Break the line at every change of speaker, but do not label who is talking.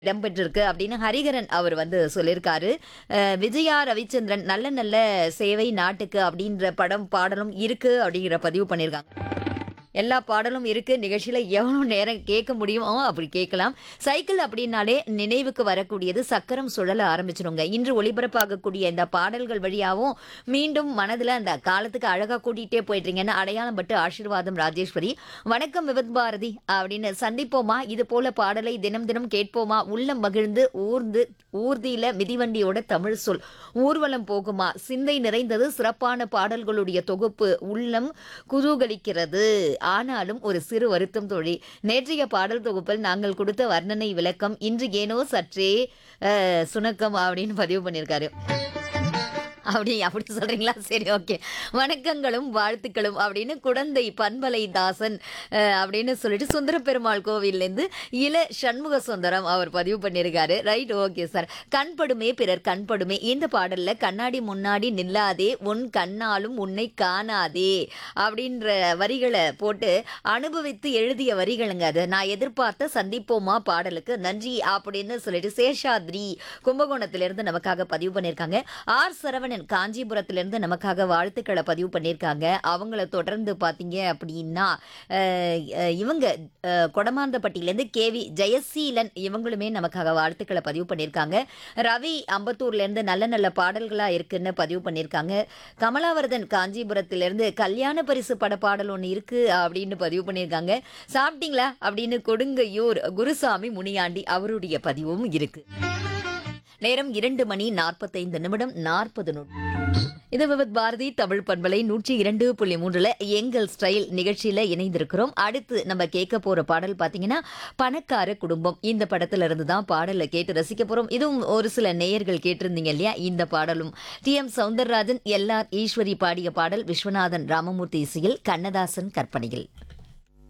இடம்பெற்றிருக்கு அப்படின்னு ஹரிகரன் அவர் வந்து சொல்லியிருக்காரு அஹ் விஜயா ரவிச்சந்திரன் நல்ல நல்ல சேவை நாட்டுக்கு அப்படின்ற படம் பாடலும் இருக்கு அப்படிங்கிற பதிவு பண்ணியிருக்காங்க எல்லா பாடலும் இருக்கு நிகழ்ச்சியில எவ்வளவு நேரம் கேட்க முடியுமோ அப்படி கேட்கலாம் சைக்கிள் அப்படின்னாலே நினைவுக்கு வரக்கூடியது சக்கரம் சுழல ஆரம்பிச்சிருங்க இன்று ஒளிபரப்பாகக்கூடிய இந்த பாடல்கள் வழியாவும் மீண்டும் மனதுல அந்த காலத்துக்கு அழகா கூட்டிகிட்டே போயிட்டீங்கன்னு அடையாளம் பட்டு ஆசீர்வாதம் ராஜேஸ்வரி வணக்கம் விபத் பாரதி அப்படின்னு சந்திப்போமா இது போல பாடலை தினம் தினம் கேட்போமா உள்ளம் மகிழ்ந்து ஊர்ந்து ஊர்தியில மிதிவண்டியோட தமிழ் சொல் ஊர்வலம் போகுமா சிந்தை நிறைந்தது சிறப்பான பாடல்களுடைய தொகுப்பு உள்ளம் குதூகலிக்கிறது ஆனாலும் ஒரு சிறு வருத்தம் தோழி நேற்றைய பாடல் தொகுப்பில் நாங்கள் கொடுத்த வர்ணனை விளக்கம் இன்று ஏனோ சற்றே அஹ், சுணக்கம் அப்படின்னு பதிவு பண்ணியிருக்காரு அப்படி அப்படி சொல்றீங்களா சரி ஓகே வணக்கங்களும் வாழ்த்துக்களும் அப்படின்னு குடந்தை பண்பலை தாசன் அஹ், அப்படின்னு சொல்லிட்டு சுந்தர பெருமாள் கோவில்லேருந்து இள சண்முக சுந்தரம் அவர் பதிவு பண்ணியிருக்காரு ரைட் ஓகே சார் கண்படுமே பிறர் கண்படுமே இந்த பாடல்ல கண்ணாடி முன்னாடி நில்லாதே உன் கண்ணாலும் உன்னை காணாதே அப்படின்ற வரிகளை போட்டு அனுபவித்து எழுதிய வரிகளுங்க அது நான் எதிர்பார்த்த சந்திப்போமா பாடலுக்கு நன்றி அப்படின்னு சொல்லிட்டு சேஷாத்ரி கும்பகோணத்திலிருந்து நமக்காக பதிவு பண்ணியிருக்காங்க ஆர் சரவணன் காஞ்சிபுரத்திலிருந்து நமக்காக வாழ்த்துக்களை பதிவு பண்ணியிருக்காங்க அவங்கள தொடர்ந்து பார்த்தீங்க அப்படின்னா அஹ், அஹ், இவங்க அஹ், கொடமாந்தப்பட்டியிலேருந்து கேவி ஜெயசீலன் இவங்களுமே நமக்காக வாழ்த்துக்களை பதிவு பண்ணியிருக்காங்க ரவி அம்பத்தூர்லேருந்து நல்ல நல்ல பாடல்களாக இருக்குன்னு பதிவு பண்ணியிருக்காங்க கமலாவர்தன் காஞ்சிபுரத்திலிருந்து கல்யாண பரிசு பட பாடல் ஒன்று இருக்கு அப்படின்னு பதிவு பண்ணியிருக்காங்க சாப்பிட்டீங்களா அப்படின்னு கொடுங்கையூர் குருசாமி முனியாண்டி அவருடைய பதிவும் இருக்கு நேரம் இரண்டு மணி நாற்பத்தைந்து நிமிடம் நாற்பது நொடி இது விவத் பாரதி தமிழ் பண்பலை நூற்றி இரண்டு புள்ளி மூன்றுல எங்கள் ஸ்டைல் நிகழ்ச்சியில இணைந்திருக்கிறோம் அடுத்து நம்ம கேட்க போற பாடல் பாத்தீங்கன்னா பணக்கார குடும்பம் இந்த படத்துல இருந்து தான் பாடலை கேட்டு ரசிக்க போறோம் இதுவும் ஒரு சில நேயர்கள் கேட்டிருந்தீங்க இல்லையா இந்த பாடலும் T M Soundararajan L R Eswari பாடிய பாடல் விஸ்வநாதன் ராமமூர்த்தி இசையில் கண்ணதாசன் கற்பனையில்